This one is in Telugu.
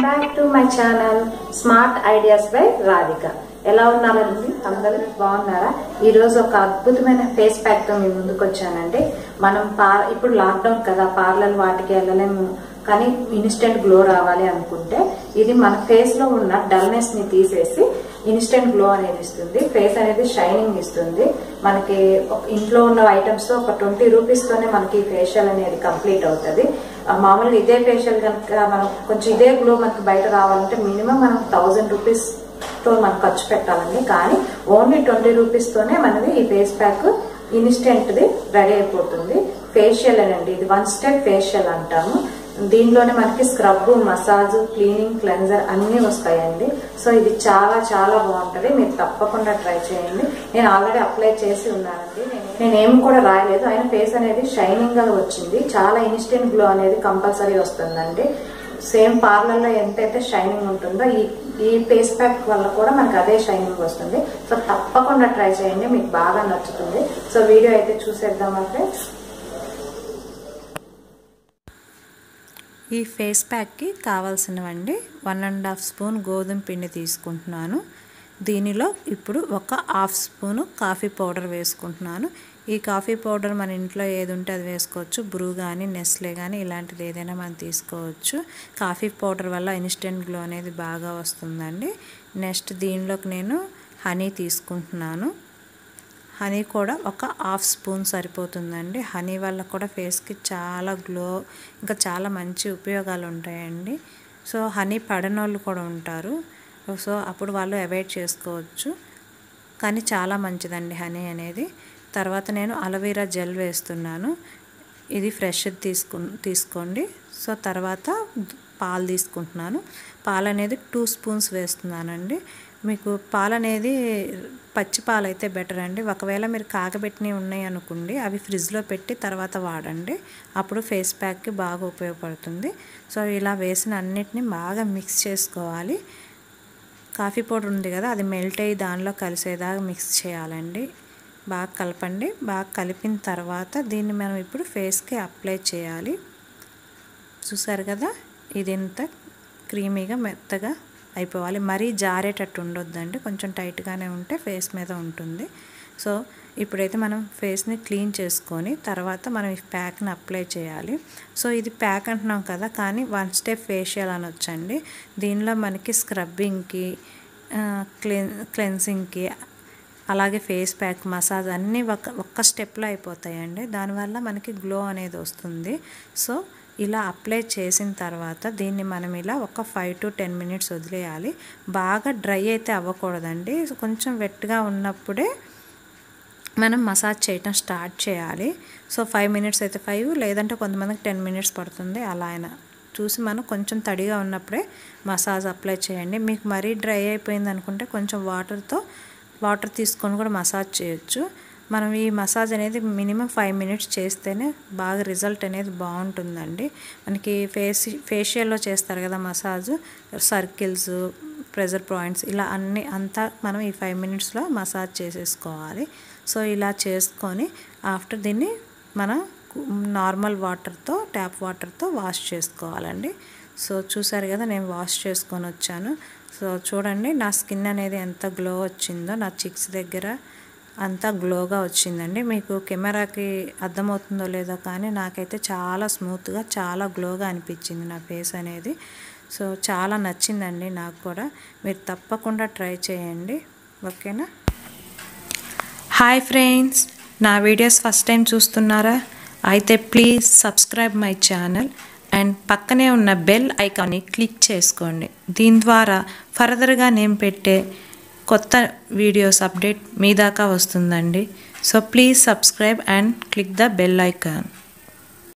back to my channel smart ideas by Radhika ఎలా ఉన్నారండి అందరూ బాగున్నారా ఈ రోజు ఒక అద్భుతమైన ఫేస్ ప్యాక్ తో మీ ముందుకు వచ్చానండి మనం పార్ ఇప్పుడు లాక్డౌన్ కదా పార్లర్ వాటికి వెళ్ళలేము కానీ ఇన్స్టెంట్ గ్లో రావాలి అనుకుంటే ఇది మన ఫేస్ లో ఉన్న డల్నెస్ ని తీసేసి ఇన్స్టెంట్ గ్లో అనేది ఇస్తుంది ఫేస్ అనేది షైనింగ్ ఇస్తుంది మనకి ఒక- ఇంట్లో ఉన్న ఐటమ్స్ తో ఒక ట్వంటీ రూపీస్ తోనే మనకి ఫేషియల్ అనేది కంప్లీట్ అవుతుంది ఆ, మామూలుగా ఇదే ఫేషియల్ కనుక మనం కొంచెం ఇదే గ్లో మనకి బయట రావాలంటే మినిమం మనం థౌజండ్ రూపీస్ తో మనం ఖర్చు పెట్టాలండి కానీ ఓన్లీ ట్వంటీ రూపీస్ తోనే మనది ఈ ఫేస్ ప్యాక్ ఇన్స్టెంట్ ది రెడీ అయిపోతుంది ఫేషియల్ అనండి ఇది వన్ స్టెప్ ఫేషియల్ అంటాము దీనిలోనే మనకి స్క్రబ్ మసాజ్ క్లీనింగ్ క్లెన్జర్ అన్ని వస్తాయండి సో ఇది చాలా చాలా బాగుంటది మీరు తప్పకుండా ట్రై చేయండి నేను ఆల్రెడీ అప్లై చేసి ఉన్నానండి నేను- నేను ఏం కూడా రాయలేదు ఆయన ఫేస్ అనేది షైనింగ్ గా వచ్చింది చాలా ఇన్స్టెంట్ గ్లో అనేది కంపల్సరీ వస్తుందండి సేమ్ పార్లర్ లో ఎంతైతే షైనింగ్ ఉంటుందో ఈ ఈ ఫేస్ ప్యాక్ వల్ల కూడా మనకి అదే షైనింగ్ వస్తుంది సో తప్పకుండా ట్రై చేయండి మీకు బాగా నచ్చుతుంది సో వీడియో అయితే చూసేద్దామా ఫ్రెండ్స్ ఈ ఫేస్ ప్యాక్కి కావాల్సినవండి వన్ అండ్ హాఫ్ స్పూన్ గోధుమ పిండి తీసుకుంటున్నాను దీనిలో ఇప్పుడు ఒక హాఫ్ స్పూను కాఫీ పౌడర్ వేసుకుంటున్నాను ఈ కాఫీ పౌడర్ మన ఇంట్లో ఏది ఉంటే అది వేసుకోవచ్చు బ్రూ కానీ నెస్లే కానీ ఇలాంటిది ఏదైనా మనం తీసుకోవచ్చు కాఫీ పౌడర్ వల్ల ఇన్స్టెంట్ గ్లో అనేది బాగా వస్తుందండి నెక్స్ట్ దీనిలోకి నేను హనీ తీసుకుంటున్నాను హనీ కూడా ఒక హాఫ్ స్పూన్ సరిపోతుందండి హనీ వల్ల కూడా ఫేస్కి చాలా గ్లో ఇంకా చాలా మంచి ఉపయోగాలు ఉంటాయండి సో హనీ పడనోళ్ళు కూడా ఉంటారు సో అప్పుడు వాళ్ళు అవాయిడ్ చేసుకోవచ్చు కానీ చాలా మంచిదండి హనీ అనేది తర్వాత నేను అలవీరా జెల్ వేస్తున్నాను ఇది ఫ్రెష్ తీసుకు తీసుకోండి సో తర్వాత పాలు తీసుకుంటున్నాను పాలు అనేది టూ స్పూన్స్ వేస్తున్నానండి మీకు పాలు అనేది పచ్చి పాలు అయితే బెటర్ అండి ఒకవేళ మీరు కాగబెట్టినవి ఉన్నాయి అనుకోండి అవి ఫ్రిడ్జ్లో పెట్టి తర్వాత వాడండి అప్పుడు ఫేస్ ప్యాక్కి బాగా ఉపయోగపడుతుంది సో ఇలా వేసిన అన్నిటిని బాగా మిక్స్ చేసుకోవాలి కాఫీ పౌడర్ ఉంది కదా అది మెల్ట్ అయ్యి దానిలో కలిసేదాకా మిక్స్ చేయాలండి బాగా కలపండి బాగా కలిపిన తర్వాత దీన్ని మనం ఇప్పుడు ఫేస్కి అప్లై చేయాలి చూసారు కదా ఇది ఇంత క్రీమీగా మెత్తగా అయిపోవాలి మరీ జారేటట్టు ఉండొద్దండి కొంచెం టైట్గానే ఉంటే ఫేస్ మీద ఉంటుంది సో ఇప్పుడైతే మనం ఫేస్ని క్లీన్ చేసుకొని తర్వాత మనం ఈ ప్యాక్ని అప్లై చేయాలి సో ఇది ప్యాక్ అంటున్నాం కదా కానీ వన్ స్టెప్ ఫేషియల్ అనొచ్చండి దీనిలో మనకి స్క్రబ్బింగ్కి క్లెన్ క్లెన్సింగ్కి అలాగే ఫేస్ ప్యాక్ మసాజ్ అన్నీ ఒక ఒక్క స్టెప్లో అయిపోతాయండి దానివల్ల మనకి గ్లో అనేది వస్తుంది సో ఇలా అప్లై చేసిన తర్వాత దీన్ని మనం ఇలా ఒక ఫైవ్ టు టెన్ మినిట్స్ వదిలేయాలి బాగా డ్రై అయితే అవ్వకూడదండి కొంచెం వెట్గా ఉన్నప్పుడే మనం మసాజ్ చేయటం స్టార్ట్ చేయాలి సో ఫైవ్ మినిట్స్ అయితే ఫైవ్ లేదంటే కొంతమందికి టెన్ మినిట్స్ పడుతుంది అలా అయినా చూసి మనం కొంచెం తడిగా ఉన్నప్పుడే మసాజ్ అప్లై చేయండి మీకు మరీ డ్రై అయిపోయింది అనుకుంటే కొంచెం వాటర్తో వాటర్ తీసుకొని కూడా మసాజ్ చేయొచ్చు మనం ఈ మసాజ్ అనేది మినిమం ఫైవ్ మినిట్స్ చేస్తేనే బాగా రిజల్ట్ అనేది బాగుంటుందండి మనకి ఫేస్ ఫేషియల్లో చేస్తారు కదా మసాజ్ సర్కిల్స్ ప్రెజర్ పాయింట్స్ ఇలా అన్ని అంతా మనం ఈ ఫైవ్ మినిట్స్లో మసాజ్ చేసేసుకోవాలి సో ఇలా చేసుకొని ఆఫ్టర్ దీన్ని మనం నార్మల్ వాటర్తో ట్యాప్ వాటర్తో వాష్ చేసుకోవాలండి సో చూసారు కదా నేను వాష్ చేసుకొని వచ్చాను సో చూడండి నా స్కిన్ అనేది ఎంత గ్లో వచ్చిందో నా చిక్స్ దగ్గర అంతా గ్లోగా వచ్చిందండి మీకు కెమెరాకి అర్థమవుతుందో లేదో కానీ నాకైతే చాలా స్మూత్గా చాలా గ్లోగా అనిపించింది నా ఫేస్ అనేది సో చాలా నచ్చిందండి నాకు కూడా మీరు తప్పకుండా ట్రై చేయండి ఓకేనా హాయ్ ఫ్రెండ్స్ నా వీడియోస్ ఫస్ట్ టైం చూస్తున్నారా అయితే please subscribe my channel and పక్కనే ఉన్న బెల్ ఐకాన్ని క్లిక్ చేసుకోండి దీని ద్వారా ఫర్దర్గా నేను పెట్టే కొత్త వీడియోస్ అప్డేట్ మీ దాకా వస్తుందండి so please subscribe and click the bell icon